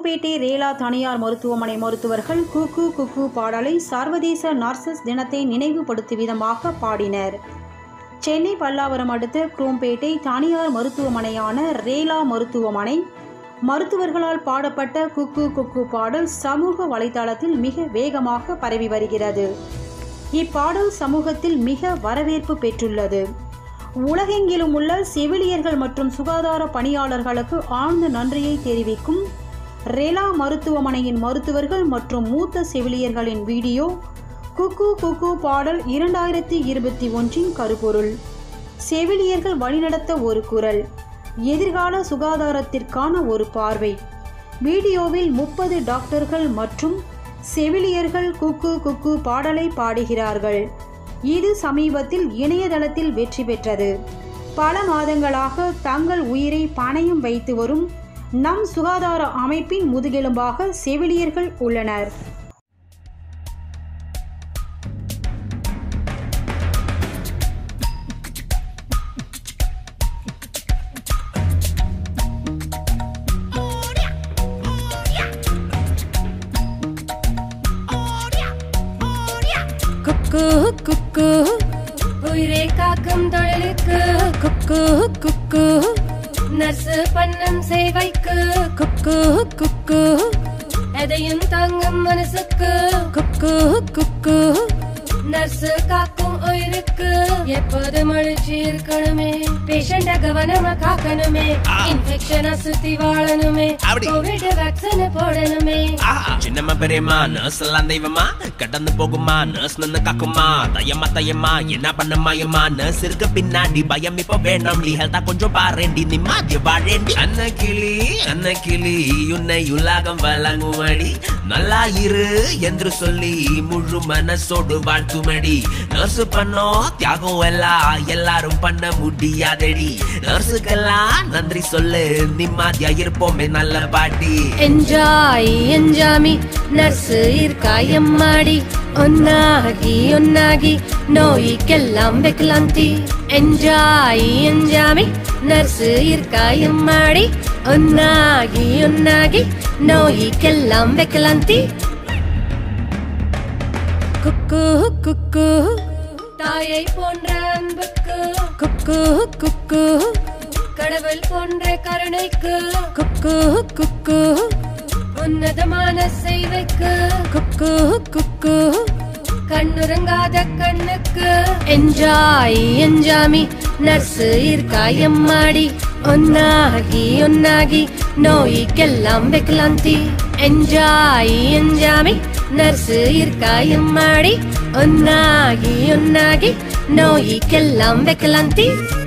குரோம்பேட்டை ரேலா தனியார் மருத்துவமனை மருத்துவர்கள் குக்கு குக்கு பாடலை சர்வதேச நர்சஸ் தினத்தை நினைவுபடுத்தும் விதமாக பாடினர் சென்னை பல்லாவரம் அடுத்த குரோம்பேட்டை தனியார் மருத்துவமனையான ரேலா மருத்துவமனை மருத்துவர்களால் பாடப்பட்ட குக்கு குக்கு பாடல் சமூக வலைதளத்தில் மிக வேகமாக பரவி வருகிறது இப்பாடல் சமூகத்தில் மிக வரவேற்பு பெற்றுள்ளது உலகெங்கிலும் உள்ள செவிலியர்கள் மற்றும் சுகாதார பணியாளர்களுக்கு ஆழ்ந்த நன்றியை தெரிவிக்கும் ரெலா மருத்துவமனையின் மருத்துவர்கள் மற்றும் மூத்த செவிலியர்களின் வீடியோ குக்கு குக்கு பாடல் இரண்டாயிரத்தி இருபத்தி ஒன்றின் கருப்பொருள் செவிலியர்கள் வழிநடத்த ஒரு குரல் எதிர்கால சுகாதாரத்திற்கான ஒரு பார்வை வீடியோவில் முப்பது டாக்டர்கள் மற்றும் செவிலியர்கள் குக்கு குக்கு பாடலை பாடுகிறார்கள் இது சமீபத்தில் இணையதளத்தில் வெற்றி பெற்றது பல மாதங்களாக தங்கள் உயிரை பணயம் வைத்து வரும் நம் சுகாதார அமைப்பின் முதுகெலும்பாக செவிலியர்கள் உள்ளனர் குக்கு குக்கு உயிரை காக்கும் தொழிலுக்கு குக்கு குக்கு நர்சு பண்ணும் சேவைக்கு குக்கு குக்கு எதையும் தாங்கும் மனசுக்கு குக்கு குக்கு நர்சு காக்கும் உயிருக்கு எப்போது மகிழ்ச்சி இருக்கணுமே பேஷண்ட கவனமா காக்கணுமே இன்ஃபெக்ஷனை சுத்தி வாழணுமே அப்படி. கோவிட் வேக்சின் போடணுமே ஆஹா. சின்னம்மா பெரியம்மா நர்ஸ் எல்லாம் தெய்வமா கடந்து போகுமா நர்ஸ் நின்னு காக்குமா தயம்மா தயம்மா என்ன பண்ண மாயம்மா நர்ஸ் இருக்க பின்னாடி பயம் இப்ப வேணும் நீ ஹெல்தா கொஞ்சம் பாரேண்டி நிம்மாதிய வாழேண்டி அன்ன கிளி அன்ன கிளி உன்னை உலகம் வழங்குமடி நல்லா இரு என்று சொல்லி முழு மனசோடு வாழ்த்துமடி நர்ஸ் பண்ணோம் தியாகம் எல்லாம் எல்லாரும் பண்ண முடியாதடி நர்ஸுக்கெல்லாம் நன்றி சொல்லு நிம்மதியா இருப்போமே நல்ல பாட்டி ಎಂಜಾಯ್ ಎಂಜಾಮಿ ನರ್ಸ್ ಇರ್ಕಾಯಮ್ಮಾಡಿ ಒನ್ನಾಗಿ ಒನ್ನಾಗಿ ನೋಯಿಗೆல்லாம் ಬೆಕ್ಲಂತಿ ಎಂಜಾಯ್ ಎಂಜಾಮಿ ನರ್ಸ್ ಇರ್ಕಾಯಮ್ಮಾಡಿ ಒನ್ನಾಗಿ ಒನ್ನಾಗಿ ನೋಯಿಗೆல்லாம் ಬೆಕ್ಲಂತಿ குக்கு குக்கு தாயை போன்ற அன்புக்கு குக்கு குக்கு கடவுள் போன்ற கருணைக்கு குக்கு குக்கு உன்னதமான செய்வைக்கு குக்கு குக்கு கண்ணுறங்காத கண்ணுக்கு என்ஜாய் என்ஜாமி நர்ஸ் இருக்காயம்மாடி ஒன்னாகி ஒன்னாகி நோய்க்கெல்லாம் வெக்கலாந்தி என்ஜாய் என்ஜாமி நர்ஸ் இருக்காயம்மாடி ஒன்னாகி ஒன்னாಗಿ ನೋಯಿಗೆல்லாம் ಬೆಕ್ಕಲಂತಿ